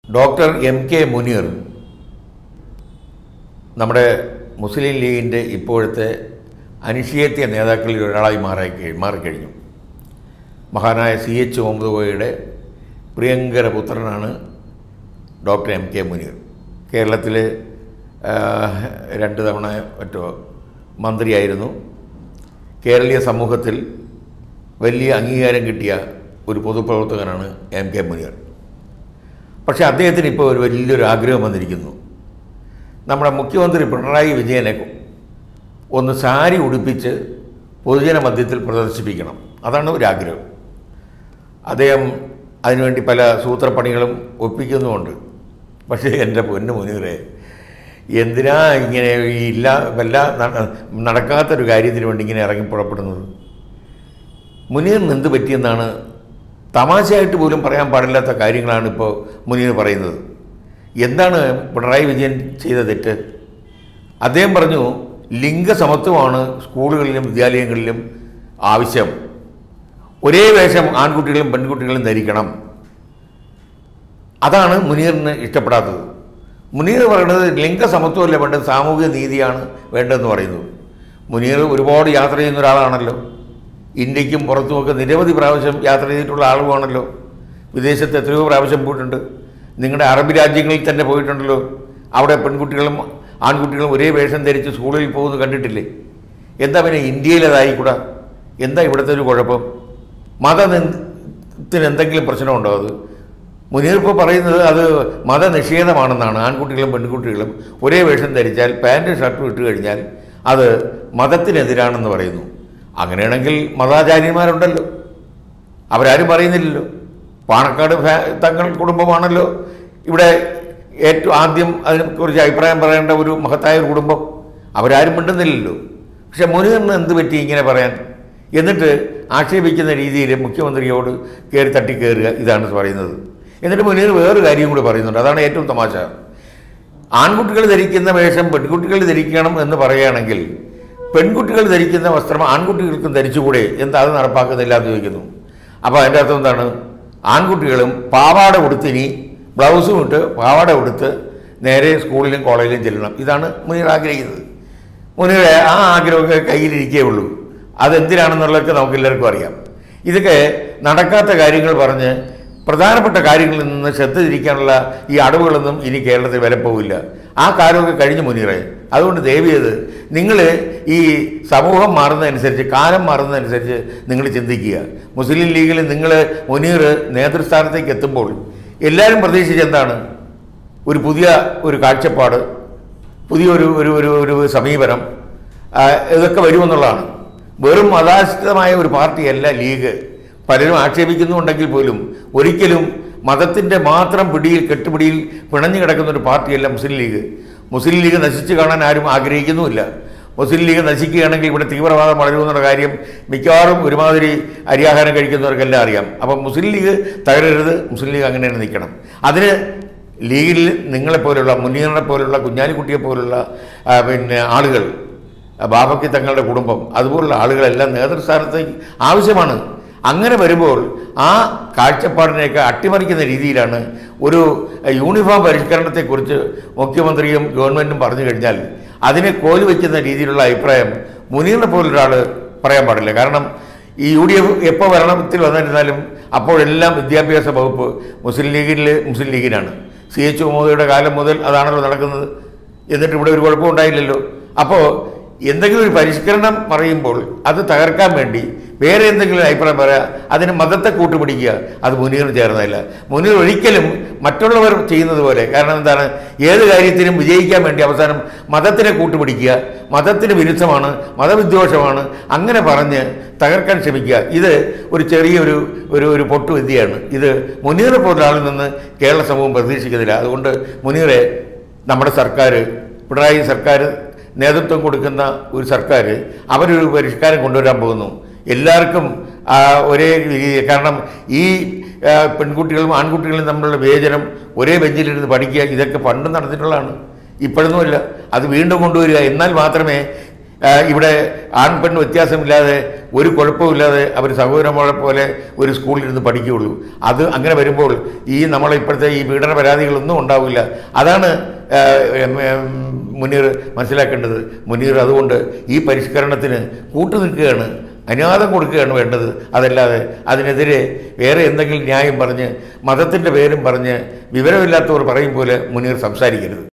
doctor M K Muneer നമ്മുടെ മുസ്ലിം ലീഗിൻ്റെ ഇപ്പോഴത്തെ അനിശ്ചയത്യ നേതാക്കളിൽ ഒരാളായി മാറി മാറിക്കഴിഞ്ഞു മഹാനായ സി എച്ച് മുഹമ്മദ് കോയയുടെ പ്രിയങ്കര പുത്രനാണ് ഡോക്ടർ എം കെ മുനീർ കേരളത്തിൽ രണ്ട് തവണ മറ്റോ മന്ത്രിയായിരുന്നു കേരളീയ സമൂഹത്തിൽ വലിയ അംഗീകാരം കിട്ടിയ ഒരു പൊതുപ്രവർത്തകനാണ് എം കെ മുനീർ പക്ഷേ അദ്ദേഹത്തിന് ഇപ്പോൾ ഒരു വലിയൊരു ആഗ്രഹം വന്നിരിക്കുന്നു നമ്മുടെ മുഖ്യമന്ത്രി പിണറായി വിജയനെ ഒന്ന് സാരി ഉടുപ്പിച്ച് പൊതുജന മധ്യത്തിൽ പ്രദർശിപ്പിക്കണം അതാണ് ഒരു ആഗ്രഹം അദ്ദേഹം അതിനുവേണ്ടി പല സൂത്രപ്പണികളും ഒപ്പിക്കുന്നുമുണ്ട് പക്ഷേ എൻ്റെ പൊന്നു മുനീറെ എന്തിനാ ഇങ്ങനെ ഈ ഇല്ല വല്ല നട- നടക്കാത്തൊരു കാര്യത്തിന് വേണ്ടി ഇങ്ങനെ ഇറങ്ങി പുറപ്പെടുന്നത് മുനീറിന് എന്ത് പറ്റിയെന്നാണ് തമാശയായിട്ട് പോലും പറയാൻ പാടില്ലാത്ത കാര്യങ്ങളാണ് ഇപ്പോൾ മുനീർ പറയുന്നത് എന്താണ് പിണറായി വിജയൻ ചെയ്ത തെറ്റ് അദ്ദേഹം പറഞ്ഞു ലിംഗസമത്വമാണ് സ്കൂളുകളിലും വിദ്യാലയങ്ങളിലും ആവശ്യം ഒരേ വേഷം ആൺകുട്ടികളും പെൺകുട്ടികളും ധരിക്കണം അതാണ് മുനീറിന് ഇഷ്ടപ്പെടാത്തത് മുനീർ പറയുന്നത് ലിംഗസമത്വമല്ല വേണ്ടത് സാമൂഹിക നീതിയാണ് വേണ്ടതെന്ന് പറയുന്നു മുനീർ ഒരുപാട് യാത്ര ചെയ്യുന്ന ഒരാളാണല്ലോ ഇന്ത്യക്കും പുറത്തുമൊക്കെ നിരവധി പ്രാവശ്യം യാത്ര ചെയ്തിട്ടുള്ള ആളുമാണല്ലോ വിദേശത്ത് എത്രയോ പ്രാവശ്യം പോയിട്ടുണ്ട് നിങ്ങളുടെ അറബ് രാജ്യങ്ങളിൽ തന്നെ പോയിട്ടുണ്ടല്ലോ അവിടെ പെൺകുട്ടികളും ആൺകുട്ടികളും ഒരേ വേഷം ധരിച്ച് സ്കൂളിൽ പോകുന്നത് കണ്ടിട്ടില്ലേ എന്താ പിന്നെ ഇന്ത്യയിലതായിക്കൂടാ എന്താ ഇവിടുത്തെ ഒരു കുഴപ്പം മതത്തിന് എന്തെങ്കിലും പ്രശ്നമുണ്ടോ അത് മുനീർ ഇപ്പോൾ പറയുന്നത് അത് മതനിഷേധമാണെന്നാണ് ആൺകുട്ടികളും പെൺകുട്ടികളും ഒരേ വേഷം ധരിച്ചാൽ പാൻറ്റും ഷർട്ടും ഇട്ട് കഴിഞ്ഞാൽ അത് മതത്തിനെതിരാണെന്ന് പറയുന്നു അങ്ങനെയാണെങ്കിൽ മതാചാര്യന്മാരുണ്ടല്ലോ അവരാരും പറയുന്നില്ലല്ലോ പാണക്കാട് ഫാ തങ്ങൾ കുടുംബമാണല്ലോ ഇവിടെ ഏറ്റവും ആദ്യം അതിനെക്കുറിച്ച് അഭിപ്രായം പറയേണ്ട ഒരു മഹത്തായ ഒരു കുടുംബം അവരാരും മിണ്ടുന്നില്ലല്ലോ പക്ഷെ മുനീറിന് എന്ത് പറ്റി ഇങ്ങനെ പറയാൻ എന്നിട്ട് ആക്ഷേപിക്കുന്ന രീതിയിൽ മുഖ്യമന്ത്രിയോട് കയറി തട്ടിക്കയറുക ഇതാണ് പറയുന്നത് എന്നിട്ട് മുനീർ വേറൊരു കാര്യം കൂടി പറയുന്നുണ്ട് അതാണ് ഏറ്റവും തമാശ ആൺകുട്ടികൾ ധരിക്കുന്ന വേഷം പെൺകുട്ടികൾ ധരിക്കണം എന്ന് പറയുകയാണെങ്കിൽ പെൺകുട്ടികൾ ധരിക്കുന്ന വസ്ത്രം ആൺകുട്ടികൾക്കും ധരിച്ചുകൂടെ എന്താ അത് നടപ്പാക്കുന്നില്ല എന്ന് ചോദിക്കുന്നു അപ്പോൾ അതിൻ്റെ അർത്ഥം എന്താണ് ആൺകുട്ടികളും പാവാട ഉടുത്തിനി ബ്ലൗസും ഇട്ട് പാവാട ഉടുത്ത് നേരെ സ്കൂളിലും കോളേജിലും ചെല്ലണം ഇതാണ് മുനീർ ആഗ്രഹിക്കുന്നത് മുനിയുടെ ആ ആഗ്രഹമൊക്കെ കയ്യിലിരിക്കേ ഉള്ളൂ അതെന്തിനാണെന്നുള്ളതൊക്കെ നമുക്ക് എല്ലാവർക്കും അറിയാം ഇതൊക്കെ നടക്കാത്ത കാര്യങ്ങൾ പറഞ്ഞ് പ്രധാനപ്പെട്ട കാര്യങ്ങളിൽ നിന്ന് ശ്രദ്ധ തിരിക്കാനുള്ള ഈ അടവുകളൊന്നും ഇനി കേരളത്തിൽ വിലപ്പോവില്ല ആ കാലമൊക്കെ കഴിഞ്ഞ് മുനീറെ അതുകൊണ്ട് ദേവിയത് നിങ്ങൾ ഈ സമൂഹം മാറുന്നതനുസരിച്ച് കാലം മാറുന്നതനുസരിച്ച് നിങ്ങൾ ചിന്തിക്കുക മുസ്ലിം ലീഗിൽ നിങ്ങൾ മുനീർ നേതൃസ്ഥാനത്തേക്ക് എത്തുമ്പോൾ എല്ലാവരും പ്രതീക്ഷിച്ച് എന്താണ് ഒരു പുതിയ ഒരു കാഴ്ചപ്പാട് പുതിയൊരു ഒരു ഒരു ഒരു സമീപനം ആ, ഇതൊക്കെ വരുമെന്നുള്ളതാണ് വെറും മതാശ്രിതമായ ഒരു പാർട്ടിയല്ല ലീഗ് പലരും ആക്ഷേപിക്കുന്നുണ്ടെങ്കിൽ പോലും ഒരിക്കലും മതത്തിൻ്റെ മാത്രം പിടിയിൽ കെട്ടുപിടിയിൽ പിണഞ്ഞു കിടക്കുന്ന ഒരു പാർട്ടിയല്ല മുസ്ലിം ലീഗ് മുസ്ലിം ലീഗ് നശിച്ചു കാണാൻ ആരും ആഗ്രഹിക്കുന്നുമില്ല മുസ്ലിം ലീഗ് നശിക്കുകയാണെങ്കിൽ ഇവിടെ തീവ്രവാദം വളരുമെന്നുള്ള കാര്യം മിക്കവാറും ഒരുമാതിരി അരിയാഹാരം കഴിക്കുന്നവർക്കെല്ലാം അറിയാം അപ്പം മുസ്ലിം ലീഗ് തകരരുത് മുസ്ലിം ലീഗ് അങ്ങനെ തന്നെ നിൽക്കണം അതിന് ലീഗിൽ നിങ്ങളെപ്പോലുള്ള മുനീറിനെ പോലുള്ള കുഞ്ഞാലിക്കുട്ടിയെ പോലുള്ള ആ, പിന്നെ ആളുകൾ ആ, ബാബയ്ക്ക് തങ്ങളുടെ കുടുംബം അതുപോലുള്ള ആളുകളെല്ലാം നേതൃസ്ഥാനത്തേക്ക് ആവശ്യമാണ് അങ്ങനെ വരുമ്പോൾ ആ കാഴ്ചപ്പാടിനെയൊക്കെ അട്ടിമറിക്കുന്ന രീതിയിലാണ് ഒരു യൂണിഫോം പരിഷ്കരണത്തെക്കുറിച്ച് മുഖ്യമന്ത്രിയും ഗവൺമെൻറ്റും പറഞ്ഞു കഴിഞ്ഞാൽ അതിനെ കോല് വയ്ക്കുന്ന രീതിയിലുള്ള അഭിപ്രായം മുനീറിനെ പോലൊരാൾ പറയാൻ പാടില്ല കാരണം ഈ യു ഡി എഫ് എപ്പോൾ ഭരണത്തിൽ വന്നിരുന്നാലും അപ്പോഴെല്ലാം വിദ്യാഭ്യാസ വകുപ്പ് മുസ്ലിം ലീഗിൽ മുസ്ലിം ലീഗിനാണ് സി എച്ച് മുഹമ്മദിയുടെ കാലം മുതൽ അതാണല്ലോ നടക്കുന്നത് എന്നിട്ട് ഇവിടെ ഒരു കുഴപ്പമുണ്ടായില്ലല്ലോ അപ്പോൾ എന്തെങ്കിലും ഒരു പരിഷ്കരണം പറയുമ്പോൾ അത് തകർക്കാൻ വേണ്ടി വേറെ എന്തെങ്കിലും അഭിപ്രായം പറയാം അതിന് മതത്തെ കൂട്ടുപിടിക്കുക അത് മുനീർ ചേർന്നതല്ല മുനീർ ഒരിക്കലും മറ്റുള്ളവർ ചെയ്യുന്നത് പോലെ കാരണം എന്താണ് ഏത് കാര്യത്തിനും വിജയിക്കാൻ വേണ്ടി അവസാനം മതത്തിനെ കൂട്ടുപിടിക്കുക മതത്തിന് വിരുദ്ധമാണ് മതവിദ്വേഷമാണ് അങ്ങനെ പറഞ്ഞ് തകർക്കാൻ ശ്രമിക്കുക ഇത് ഒരു ചെറിയൊരു ഒരു ഒരു പൊട്ടുവിദ്യയാണ് ഇത് മുനീറെ പോലുള്ള ആളിൽ നിന്ന് കേരള സമൂഹം പ്രതീക്ഷിക്കുന്നില്ല അതുകൊണ്ട് മുനീറെ നമ്മുടെ സർക്കാർ പിണറായി സർക്കാർ നേതൃത്വം കൊടുക്കുന്ന ഒരു സർക്കാർ അവരൊരു പരിഷ്കാരം കൊണ്ടുവരാൻ പോകുന്നു എല്ലാവർക്കും ആ, ഒരേ രീതി കാരണം ഈ ആ, പെൺകുട്ടികളും ആൺകുട്ടികളും തമ്മിലുള്ള വിവേചനം ഒരേ ബെഞ്ചിലിരുന്ന് പഠിക്കുക ഇതൊക്കെ പണ്ട് നടന്നിട്ടുള്ളതാണ് ഇപ്പോഴൊന്നുമില്ല അത് വീണ്ടും കൊണ്ടുവരിക എന്നാൽ മാത്രമേ ആ, ഇവിടെ ആൺ പെൺ വ്യത്യാസമില്ലാതെ ഒരു കുഴപ്പമില്ലാതെ അവർ സഹോദരന്മാരെ പോലെ ഒരു സ്കൂളിൽ ഇരുന്ന് പഠിക്കുകയുള്ളൂ അത് അങ്ങനെ വരുമ്പോൾ ഈ നമ്മളെ ഇപ്പോഴത്തെ ഈ പീഡന പരാതികളൊന്നും ഉണ്ടാവില്ല അതാണ് ആ, എം, എം, മുനീർ മനസ്സിലാക്കേണ്ടത് മുനീർ അതുകൊണ്ട് ഈ പരിഷ്കരണത്തിന് കൂട്ടുനിൽക്കുകയാണ് അനുവാദം കൊടുക്കുകയാണ് വേണ്ടത് അതല്ലാതെ അതിനെതിരെ വേറെ എന്തെങ്കിലും ന്യായം പറഞ്ഞ് മതത്തിൻ്റെ പേരും പറഞ്ഞ് വിവരമില്ലാത്തവർ പറയും പോലെ മുനീർ സംസാരിക്കരുത്